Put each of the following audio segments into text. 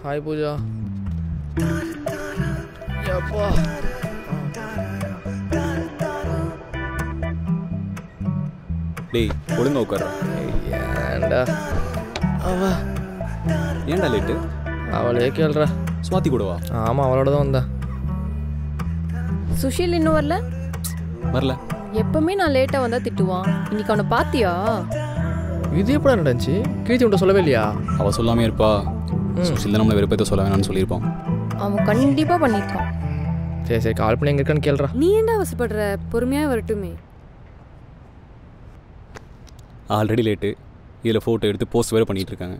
Hi Pooja எப்பா டேய் ஒழுங்கா உட்கார ஏன்டா அவ ஏன்டா லேட்டு அவளே கேள்றா சுவாதி கூடவா ஆமாம் அவளோட தான் வந்தா சுஷில் இன்னும் வரல வரல எப்பவுமே நான் லேட்டா வந்தா திட்டுவான் இன்னைக்கு அவனை பாத்தியா இது எப்படா நடந்துச்சு கீர்த்தி உன்ட்ட சொல்லவே இல்லையா அவ சொல்லாமே இருப்பா சுஷில் தான் நம்மளை வெறுப்பேற்ற சொல்ல வேணாம்னு சொல்லியிருப்பான் அவன் கண்டிப்பா பண்ணிருக்கான் சரி சரி கால் பண்ணி எங்க இருக்கான்னு கேள்றா நீ என்ன அவசப்படுற பொறுமையா வரட்டுமே ஆல்ரெடி லேட்டு இதில் ஃபோட்டோ எடுத்து போஸ்ட் வேறு பண்ணிட்டு இருக்காங்க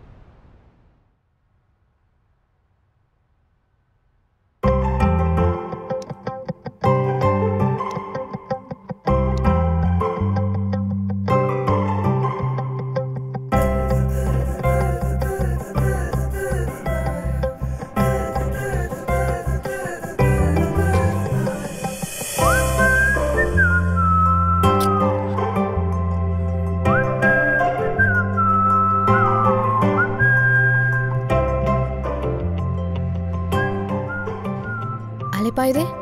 அலைப்பா இது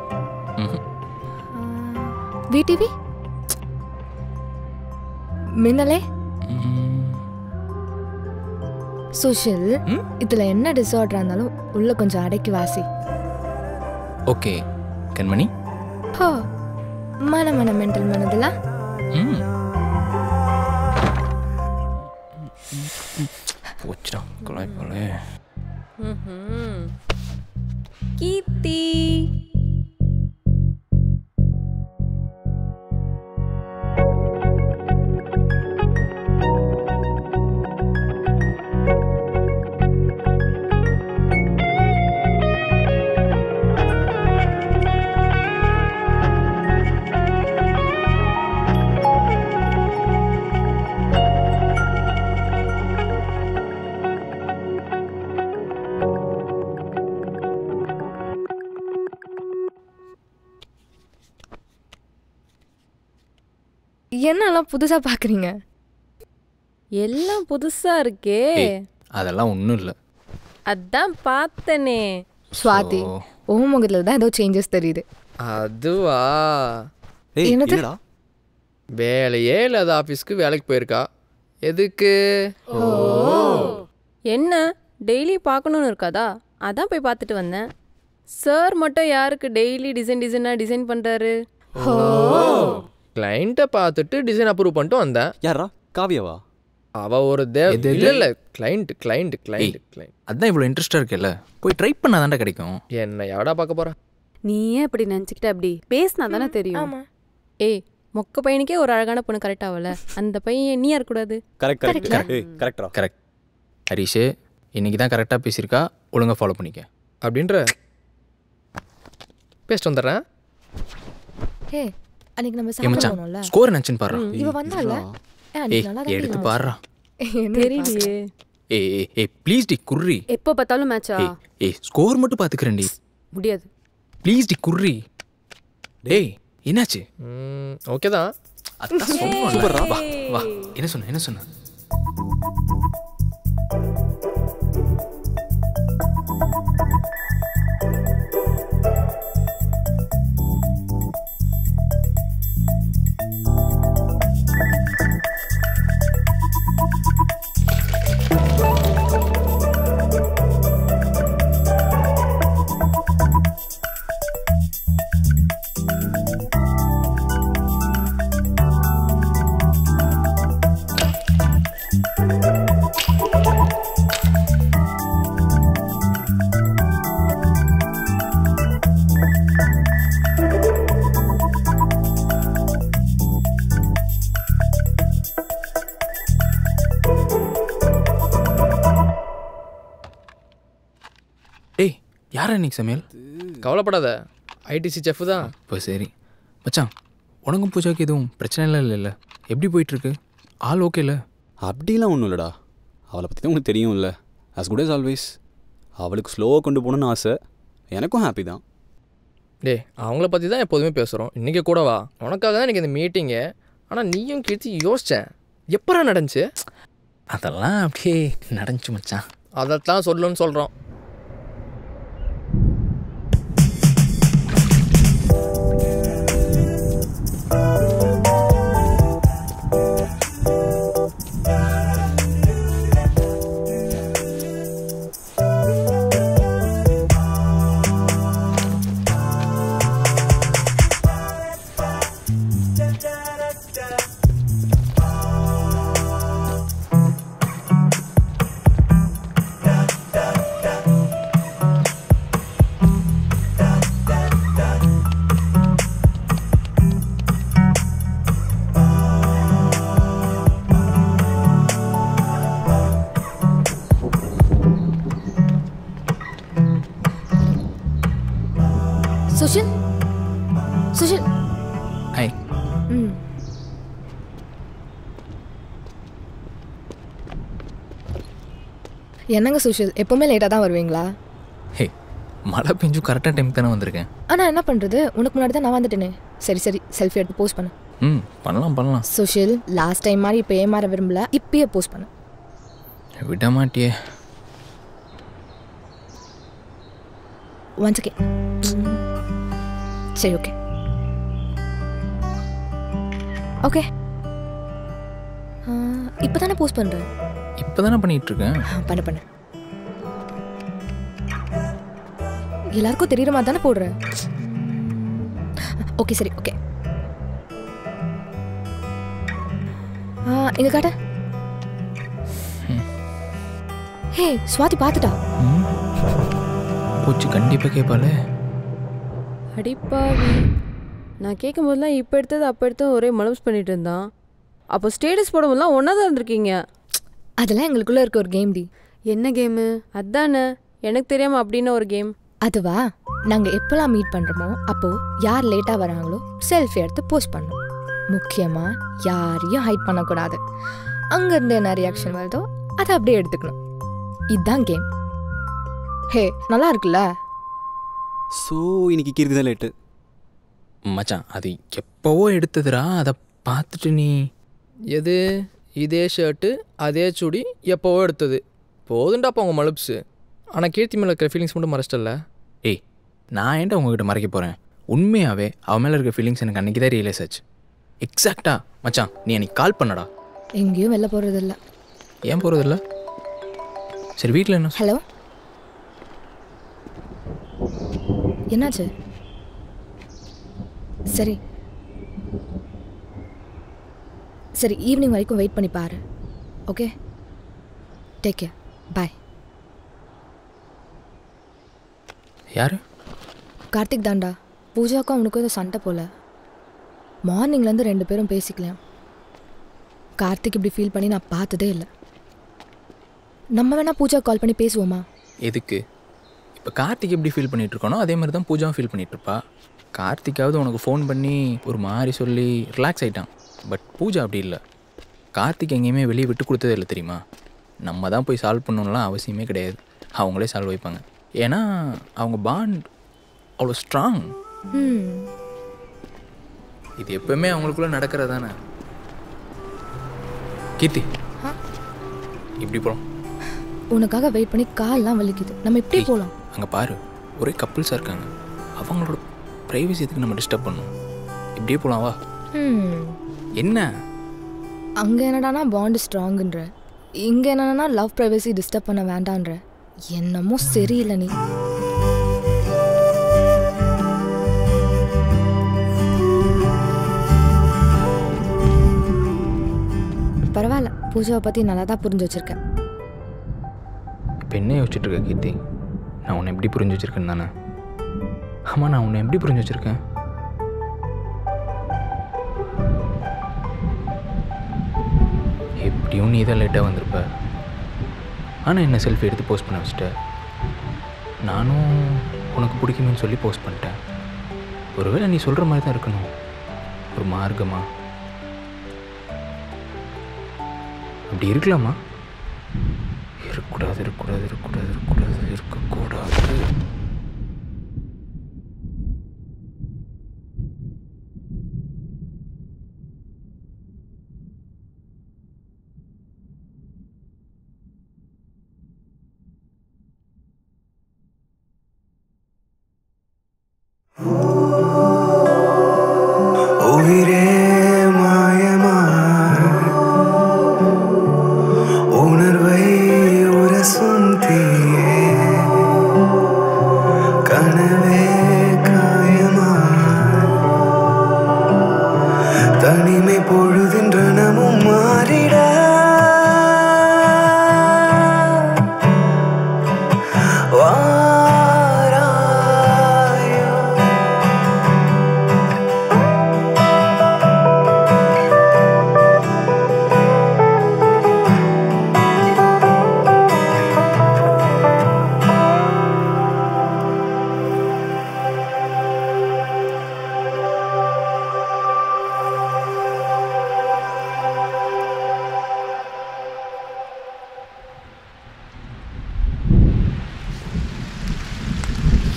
விடிவி மின்னலே சுஷில் இதுல என்ன டிசார்டரா இருந்தாலும் உள்ள கொஞ்சம் அடக்கி வாசி ஓகே கண்மணி ஹோ மன மன மென்டல் மனதுல ம் போச்சுடா குழாய் போலே கீர்த்தி என்னெல்லாம் புதுசா பாக்குறீங்க எல்லாம் புதுசா இருக்கே ஏய் அதெல்லாம் ஒன்றும் இல்லை அதான் பார்த்தனே சுவாதி ஓ முகத்துல தான் ஏதோ சேஞ்சஸ் தெரியுது அதுவா ஏய் என்னது? என்னடா வேலையே இல்லாத ஆஃபீஸ்க்கு வேலைக்கு போயிருக்கா எதுக்கு என்ன டெய்லி பார்க்கணும்னு இருக்காதா அதான் போய் பார்த்துட்டு வந்தேன் சார் மட்டும் யாருக்கு டெய்லி டிசைன் டிசைனாக டிசைன் பண்ணுறாரு கிளைண்ட்டை பார்த்துட்டு டிசைன் அப்ரூவ் பண்ணிட்டு வந்தேன் யாரா காவியாவா அவ ஒரு தேவ எது, எது? இல்ல இல்ல கிளைண்ட் கிளைண்ட் கிளைண்ட் கிளைண்ட் அதான் இவ்வளோ இன்ட்ரெஸ்டாக இருக்குல்ல போய் ட்ரை பண்ணாதான்டா கிடைக்கும் என்ன எவடா பார்க்க போறா நீ ஏன் இப்படி நினச்சிக்கிட்ட அப்படி பேசினா தானே தெரியும் ஏய் மொக்க பையனுக்கே ஒரு அழகான பொண்ணு கரெக்ட் ஆகல அந்த பையன் நீ இருக்கக்கூடாது கரெக்ட் கரெக்ட் ஏய் கரெக்டா கரெக்ட் ஹரிஷு இன்னைக்கு தான் கரெக்டாக பேசியிருக்கா ஒழுங்கா ஃபாலோ பண்ணிக்க அப்படின்ற பேசிட்டு வந்துடுறேன் ஹே அன்னைக்கு நம்ம ஏ சாப்பிட மச்சான் போனோம்ல ஸ்கோர் நினச்சின்னு பாரு இவ வந்தால ஏ, ஏய் அன்னைக்கு நல்லா தான் எடுத்து இருந்துச்சு. பாடுறா என்ன தெரியலையே ஏய் ஏய் ஏய் ப்ளீஸ் டி குர்ரி எப்போ பார்த்தாலும் மேட்சா ஏய் ஏய் ஸ்கோர் மட்டும் பார்த்துக்கிறேன்டி முடியாது ப்ளீஸ் டி குர்ரி டேய் என்னாச்சு ஓகே தான் அதான் சொன்னேன்ல. வா வா என்ன சொன்ன என்ன சொன்ன டேய் யாரா இன்னைக்கு சமையல் கவலைப்படாத ஐடிசி செஃப் தான் இப்போ சரி மச்சான் உனக்கும் பூஜாக்கு எதுவும் பிரச்சனை இல்லை இல்லைல்ல எப்படி போயிட்டுருக்கு ஆள் ஓகேல அப்படிலாம் ஒன்றும் இல்லைடா அவளை பற்றி தான் உனக்கு தெரியும் இல்லை as குட் as ஆல்வேஸ் அவளுக்கு ஸ்லோவாக கொண்டு போகணுன்னு ஆசை எனக்கும் ஹாப்பி தான் டேய் அவங்கள பற்றி தான் எப்போதுமே பேசுகிறோம் இன்றைக்கி கூட வா உனக்காக தான் எனக்கு இந்த மீட்டிங்கு ஆனால் நீயும் கீர்த்தி யோசித்தேன் எப்பரா நடந்துச்சு அதெல்லாம் அப்படியே நடந்துச்சு மச்சான் அதைத்தான் சொல்லுன்னு சொல்கிறோம் சுஷில் சுஷில் ஐ ம் என்னங்க சுஷில் எப்பவுமே லேட்டாக தான் வருவீங்களா ஹே மழை பெஞ்சும் கரெக்டாக டைம் தானே வந்திருக்கேன் ஆனால் என்ன பண்ணுறது உனக்கு முன்னாடி தான் நான் வந்துட்டேனே சரி சரி செல்ஃபி எடுத்து போஸ்ட் பண்ணு ம் பண்ணலாம் பண்ணலாம் சுஷில் லாஸ்ட் டைம் மாதிரி இப்போ ஏமாற விரும்பல இப்பயே போஸ்ட் பண்ணு விட மாட்டியே ஒன்ஸ் ஓகே சரி ஓகே ஓகே இப்போ தானே போஸ்ட் பண்ணுறேன் இப்போ தானே பண்ணிகிட்டு இருக்கேன் பண்ணு பண்ணு எல்லாருக்கும் தெரியுற மாதிரி தானே போடுறேன் ஓகே சரி ஓகே எங்க காட்ட ஹே சுவாதி பார்த்துட்டா ம் போச்சு கண்டிப்பாக கேட்பாளே அடிப்பாவி நான் கேட்கும் போதெல்லாம் இப்போ எடுத்தது அப்போ எடுத்தது ஒரே மலம்ஸ் பண்ணிட்டு இருந்தான் அப்போ ஸ்டேட்டஸ் போடும்போதெல்லாம் ஒன்றா தான் இருந்திருக்கீங்க அதெல்லாம் எங்களுக்குள்ள இருக்க ஒரு கேம் டி என்ன கேமு அதானே எனக்கு தெரியாம அப்படின்னு ஒரு கேம் அதுவா நாங்க எப்பெல்லாம் மீட் பண்றோமோ அப்போ யார் லேட்டா வராங்களோ செல்ஃபி எடுத்து போஸ்ட் பண்ணணும் முக்கியமா யாரையும் ஹைட் பண்ணக்கூடாது அங்க இருந்து என்ன ரியாக்ஷன் வருதோ அதை அப்படியே எடுத்துக்கணும் இதுதான் கேம் ஹே நல்லா இருக்குல்ல ஸோ இன்னைக்கு கீர்த்தி தான் லேட்டு மச்சான் அது எப்போவோ எடுத்ததுடா அதை பார்த்துட்டு நீ எது இதே ஷர்ட்டு அதே சுடி எப்போவோ எடுத்தது போதுண்டாப்பா உங்கள் மலுப்ஸு ஆனால் கீர்த்தி மேலே இருக்கிற ஃபீலிங்ஸ் மட்டும் மறைச்சிட்டல ஏய் நான் ஏன்டா உங்ககிட்ட மறைக்க போகிறேன் உண்மையாகவே அவன் மேலே இருக்க ஃபீலிங்ஸ் எனக்கு அன்றைக்கி தான் ரியலைஸ் ஆச்சு எக்ஸாக்டா மச்சான் நீ அன்னைக்கு கால் பண்ணடா எங்கேயும் வெளில போறது இல்ல ஏன் போகிறதில்ல சரி வீட்டில் என்ன ஹலோ என்னாச்சு சரி சரி ஈவினிங் வரைக்கும் வெயிட் பண்ணி பாரு ஓகே டேக் கேர் பாய் யார் கார்த்திக் தாண்டா பூஜாக்கும் அவனுக்கும் ஏதோ சண்டை போல மார்னிங்லேருந்து ரெண்டு பேரும் பேசிக்கலாம் கார்த்திக் இப்படி ஃபீல் பண்ணி நான் பார்த்ததே இல்லை நம்ம வேணா பூஜா கால் பண்ணி பேசுவோமா எதுக்கு இப்போ கார்த்திக் எப்படி ஃபீல் பண்ணிட்டு இருக்கானோ அதே மாதிரி தான் பூஜாவும் ஃபீல் பண்ணிட்டு இருப்பா கார்த்திக்காவது உனக்கு ஃபோன் பண்ணி ஒரு மாதிரி சொல்லி ரிலாக்ஸ் ஆயிட்டான் பட் பூஜா அப்படி இல்லை கார்த்திக் எங்கேயுமே வெளியே விட்டு கொடுத்ததே இல்லை தெரியுமா நம்ம தான் போய் சால்வ் பண்ணணும்லாம் அவசியமே கிடையாது அவங்களே சால்வ் வைப்பாங்க ஏன்னா அவங்க பாண்ட் அவ்வளோ ஸ்ட்ராங் ம் இது எப்பவுமே அவங்களுக்குள்ள நடக்கிறது தானே கீர்த்தி இப்படி போகலாம் உனக்காக வெயிட் பண்ணி கால்லாம் வலிக்குது நம்ம இப்படி போகலாம் அங்கே பாரு ஒரே கப்புள்ஸாக இருக்காங்க அவங்களோட ப்ரைவசி எதுக்கு நம்ம டிஸ்டர்ப் பண்ணணும் இப்படியே போகலாம் வா ம் என்ன அங்கே என்னடானா பாண்டு ஸ்ட்ராங்குன்ற இங்கே என்னன்னா லவ் ப்ரைவசி டிஸ்டர்ப் பண்ண வேண்டான்ற என்னமோ சரியில்லை நீ பரவாயில்ல பூஜாவை பற்றி நல்லா தான் புரிஞ்சு வச்சிருக்கேன் இப்போ என்ன யோசிச்சுட்டு இருக்க கீர்த்தி நான் உன்னை எப்படி புரிஞ்சு வச்சிருக்கேன் தானே ஆமாம் நான் உன்னை எப்படி புரிஞ்சு வச்சிருக்கேன் எப்படியும் நீ தான் லேட்டாக வந்திருப்ப ஆனால் என்ன செல்ஃபி எடுத்து போஸ்ட் பண்ண வச்சிட்ட நானும் உனக்கு பிடிக்குமேன்னு சொல்லி போஸ்ட் பண்ணிட்டேன் ஒருவேளை நீ சொல்கிற மாதிரி தான் இருக்கணும் ஒரு மார்க்கமா அப்படி இருக்கலாமா இருக்கக்கூடாது இருக்கக்கூடாது இருக்கக்கூடாது இருக்கக்கூடாது இருக்கக்கூடாது உயிரே மாயமா உணர்வை உரசும் தீயே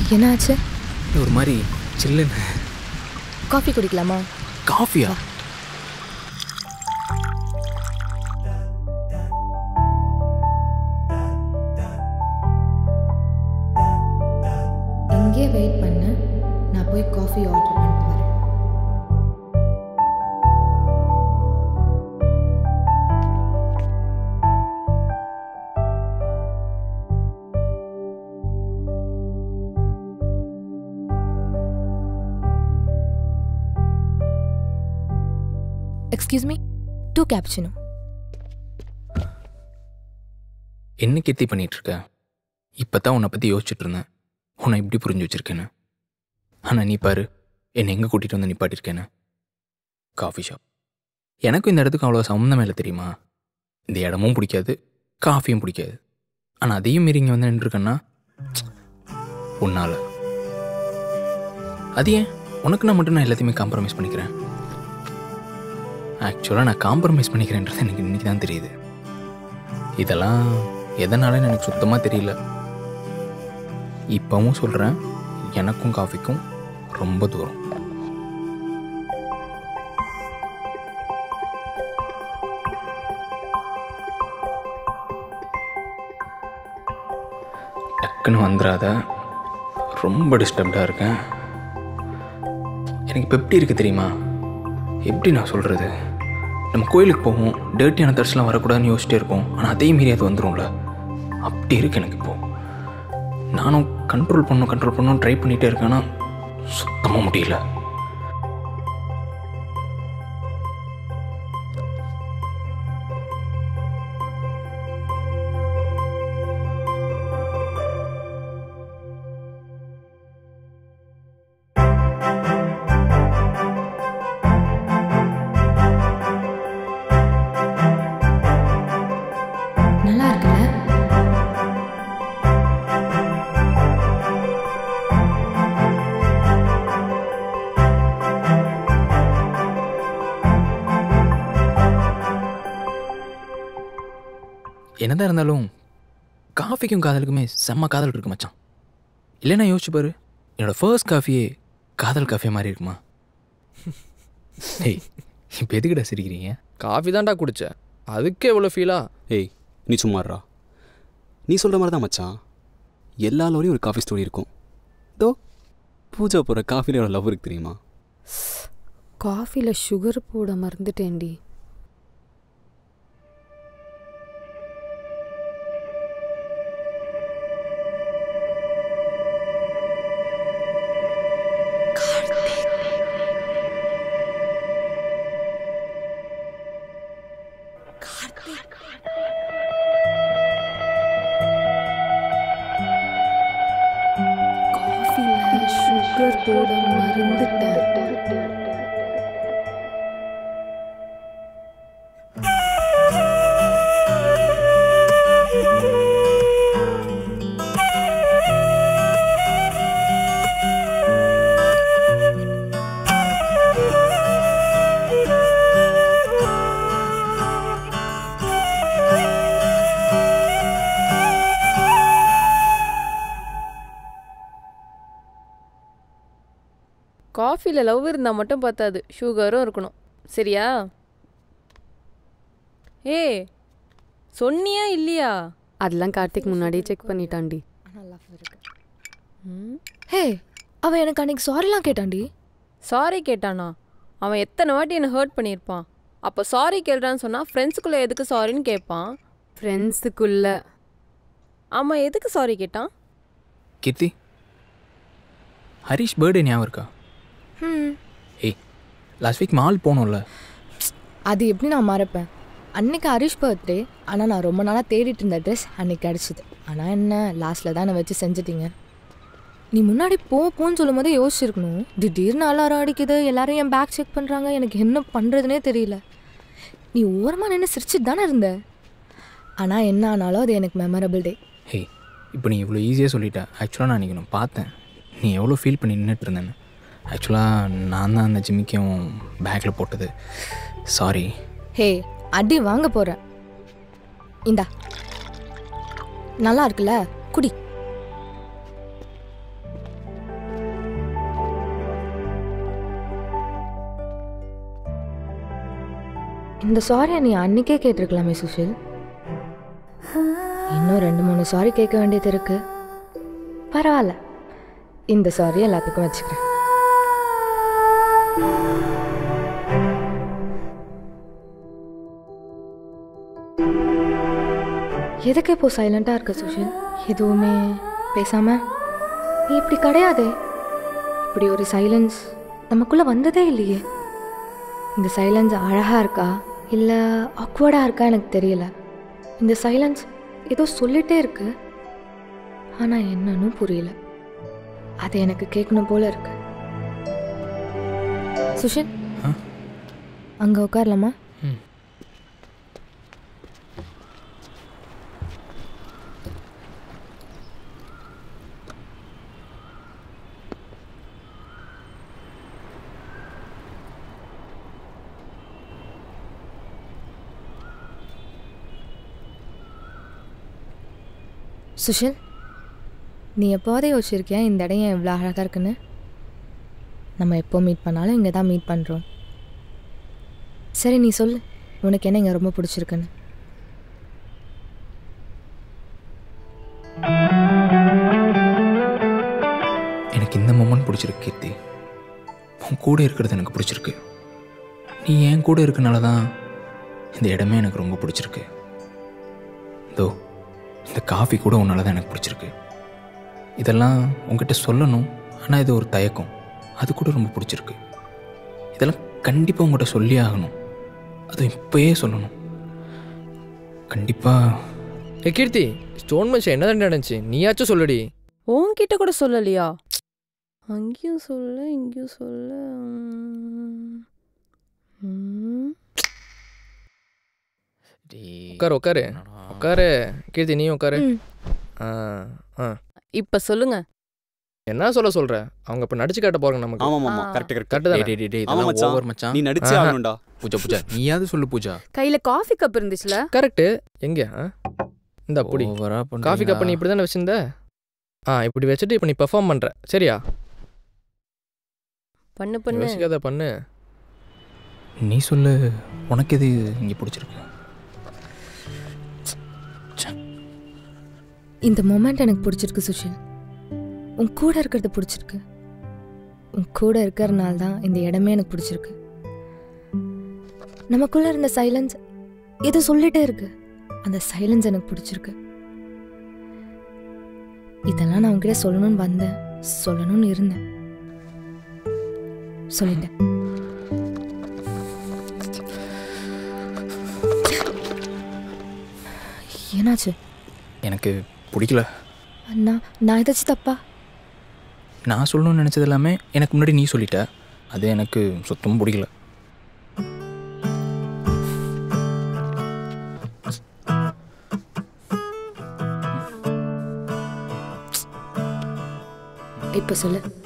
என்னாச்சு ஒரு மாதிரி சில்லுன்னு காஃபி குடிக்கலாமா காஃபியா இங்கே வெயிட் பண்ண நான் போய் காஃபி ஆர்டர் பண்ணிட்டு வரேன் எக்ஸ்கியூஸ் மீ டூ கேப்சினோ என்ன கெத்தி பண்ணிட்டு இருக்க இப்போ தான் உன்னை பற்றி யோசிச்சுட்டு இருந்தேன் உன்னை இப்படி புரிஞ்சு வச்சிருக்கேன்னு ஆனால் நீ பாரு என்னை எங்கே கூட்டிகிட்டு வந்து நிப்பாட்டிருக்கேன்னு காஃபி ஷாப் எனக்கும் இந்த இடத்துக்கு அவ்வளோ சம்மந்தம் இல்லை தெரியுமா இந்த இடமும் பிடிக்காது காஃபியும் பிடிக்காது ஆனால் அதையும் மீறி இங்கே வந்து நின்றுருக்கேன்னா உன்னால் அது ஏன் உனக்கு நான் மட்டும் நான் எல்லாத்தையுமே காம்ப்ரமைஸ் பண்ணிக்கிறேன் ஆக்சுவலாக நான் காம்ப்ரமைஸ் பண்ணிக்கிறேன்றது எனக்கு இன்னைக்கு தான் தெரியுது இதெல்லாம் எதனாலன்னு எனக்கு சுத்தமாக தெரியல இப்போவும் சொல்கிறேன் எனக்கும் காஃபிக்கும் ரொம்ப தூரம் டக்குன்னு வந்துடாத ரொம்ப டிஸ்டர்ப்டாக இருக்கேன் எனக்கு இப்போ எப்படி இருக்குது தெரியுமா எப்படி நான் சொல்கிறது நம்ம கோயிலுக்கு போவோம் டேர்ட்டியான தர்ஸ்லாம் வரக்கூடாதுன்னு யோசிச்சிட்டே இருப்போம் ஆனால் அதே மீறி அது வந்துடும்ல அப்படி இருக்கு எனக்கு இப்போது நானும் கண்ட்ரோல் பண்ணணும் கண்ட்ரோல் பண்ணணும் ட்ரை பண்ணிகிட்டே இருக்கேன் ஆனால் சுத்தமாக முடியல நல்லா இருக்குல்ல என்னதான் இருந்தாலும் காஃபிக்கும் காதலுக்குமே செம்ம காதல் இருக்கு மச்சான் இல்லைன்னா யோசிச்சு பாரு என்னோட ஃபர்ஸ்ட் காஃபியே காதல் காஃபியே மாதிரி இருக்குமா ஏய் இப்போ எதுக்கிட்ட சிரிக்கிறீங்க காஃபி தான்டா குடித்தேன் அதுக்கே எவ்வளோ ஃபீலா ஏய் நீ சும்மாடுறா நீ சொல்கிற மாதிரி தான் மச்சான் எல்லா லோரையும் ஒரு காஃபி ஸ்டோரி இருக்கும் தோ பூஜா போகிற காஃபியில் ஒரு லவ் இருக்கு தெரியுமா காஃபியில் சுகர் போட மறந்துட்டேன்டி காஃபியில் சுகர் போட மறந்துட்டேன் காஃபியில் லவ் இருந்தால் மட்டும் பத்தாது சுகரும் இருக்கணும் சரியா ஏ சொன்னியா இல்லையா அதெல்லாம் கார்த்திக் முன்னாடியே செக் பண்ணிட்டான்டி ம் ஹே அவன் எனக்கு அன்னைக்கு சாரிலாம் கேட்டான்டி சாரி கேட்டானா அவன் எத்தனை வாட்டி என்னை ஹர்ட் பண்ணியிருப்பான் அப்போ சாரி கேள்றான்னு சொன்னால் ஃப்ரெண்ட்ஸுக்குள்ளே எதுக்கு சாரின்னு கேட்பான் ஃப்ரெண்ட்ஸுக்குள்ள ஆமாம் எதுக்கு சாரி கேட்டான் கீர்த்தி ஹரிஷ் பர்த்டே ஞாபகம் இருக்கா ம் ஏய் லாஸ்ட் வீக் மால் போனோம்ல அது எப்படி நான் மறப்பேன் அன்னைக்கு ஹரிஷ் பர்த்டே ஆனால் நான் ரொம்ப நாளாக தேடிட்டு இருந்த ட்ரெஸ் அன்னைக்கு கிடச்சிது ஆனால் என்ன லாஸ்ட்டில் தான் என்னை வச்சு செஞ்சிட்டீங்க நீ முன்னாடி போ போன்னு சொல்லும் போதே யோசிச்சிருக்கணும் திடீர்னு அலாரம் அடிக்குது எல்லாரும் என் பேக் செக் பண்ணுறாங்க எனக்கு என்ன பண்ணுறதுனே தெரியல நீ ஓரமாக நின்று சிரிச்சிட்டு தானே இருந்த ஆனால் என்ன ஆனாலும் அது எனக்கு மெமரபிள் டே ஹே இப்போ நீ இவ்வளோ ஈஸியாக சொல்லிட்ட ஆக்சுவலாக நான் இன்றைக்கி நான் பார்த்தேன் நீ எவ்வளோ ஃபீல் பண்ணி நின்றுட்டு இருந்தேன்னு ஆக்சுவலாக நான் தான் அந்த ஜிம்மிக்கும் பேக்கில் போட்டது சாரி ஹே அடி வாங்க போகிறேன் இந்தா நல்லா இருக்குல்ல குடி இந்த சாரியை நீ அன்னைக்கே கேட்டிருக்கலாமே சுஷில் இன்னும் ரெண்டு மூணு சாரி கேட்க வேண்டியது இருக்கு பரவாயில்ல இந்த சாரி எல்லாத்துக்கும் வச்சுக்கிறேன் எதுக்கு இப்போ சைலண்டாக இருக்க சுஷில் எதுவுமே பேசாம நீ இப்படி கிடையாதே இப்படி ஒரு சைலன்ஸ் நமக்குள்ளே வந்ததே இல்லையே இந்த சைலன்ஸ் அழகாக இருக்கா இல்லை ஆக்வர்டாக இருக்கா எனக்கு தெரியல இந்த சைலன்ஸ் ஏதோ சொல்லிட்டே இருக்கு ஆனால் என்னன்னு புரியல அது எனக்கு கேட்கணும் போல இருக்கு சுஷில் ஆ? அங்கே உட்காரலாமா ம். சுஷில் நீ எப்போதே யோசிச்சிருக்கியா இந்த இடம் ஏன் இவ்வளோ அழகாக இருக்குன்னு நம்ம எப்போ மீட் பண்ணாலும் இங்கே தான் மீட் பண்ணுறோம் சரி நீ சொல்லு உனக்கு என்ன இங்கே ரொம்ப பிடிச்சிருக்குன்னு எனக்கு இந்த மொமெண்ட் பிடிச்சிருக்கு கீர்த்தி உன் கூட இருக்கிறது எனக்கு பிடிச்சிருக்கு நீ என் கூட இருக்கனால தான் இந்த இடமே எனக்கு ரொம்ப பிடிச்சிருக்கு இதோ இந்த காஃபி கூட உன்னால தான் எனக்கு பிடிச்சிருக்கு இதெல்லாம் உங்ககிட்ட சொல்லணும் ஆனால் இது ஒரு தயக்கம் அது கூட ரொம்ப பிடிச்சிருக்கு இதெல்லாம் கண்டிப்பாக உங்கள்கிட்ட சொல்லி ஆகணும் அது இப்போயே சொல்லணும் கண்டிப்பாக ஏ கீர்த்தி ஸ்டோன் மச்சான் என்ன நடந்துச்சு நீயாச்சும் சொல்லுடி உன்கிட்ட கூட சொல்லலையா அங்கேயும் சொல்ல இங்கேயும் சொல்ல உம். உம். உட்காரு உட்காரு உட்காரு கீர்த்தி நீ உட்காரு ம். ஆ ஆ இப்ப சொல்லுங்க என்ன சொல்ல சொல்ற அவங்க இப்போ நடிச்சு காட்ட போறாங்க நமக்கு ஆமாம் ஆமாம் ஆ. கரெக்ட் கரெக்ட் கரெக்டு டேய், தானே டேய், டேய், டேய், ஆமா இதெல்லாம் மச்சான். over மச்சான் நீ நடிச்சே ஆஹா. ஆகணும்டா பூஜா பூஜா நீயாவது சொல்லு பூஜா கையில காஃபி கப் இருந்துச்சுல கரெக்டு எங்க ஆ? இந்த அப்படி ஓவரா காஃபி கப் நீ இப்படி தானே வச்சிருந்த ஆ இப்படி வச்சுட்டு இப்போ நீ பெர்ஃபார்ம் பண்ற சரியா பண்ணு பண்ணு யோசிக்காத பண்ணு நீ சொல்லு உனக்கு எது இங்கே பிடிச்சிருக்கு இந்த மொமெண்ட் எனக்கு பிடிச்சிருக்கு சுஷில் உன் கூட இருக்கிறது பிடிச்சிருக்கு உன் கூட இருக்கிறனால தான் இந்த இடமே எனக்கு பிடிச்சிருக்கு நமக்குள்ள இருந்த சைலன்ஸ் ஏதோ சொல்லிட்டே இருக்கு அந்த சைலன்ஸ் எனக்கு பிடிச்சிருக்கு இதெல்லாம் நான் உன்கிட்ட சொல்லணும்னு வந்தேன் சொல்லணும்னு இருந்தேன் சொல்லிட்டேன் என்னாச்சு எனக்கு பிடிக்கல நான் நான் ஏதாச்சும் தப்பா நான் சொல்லணும்னு நினச்சது எல்லாமே எனக்கு முன்னாடி நீ சொல்லிட்ட அது எனக்கு சுத்தமும் பிடிக்கல இப்போ சொல்லு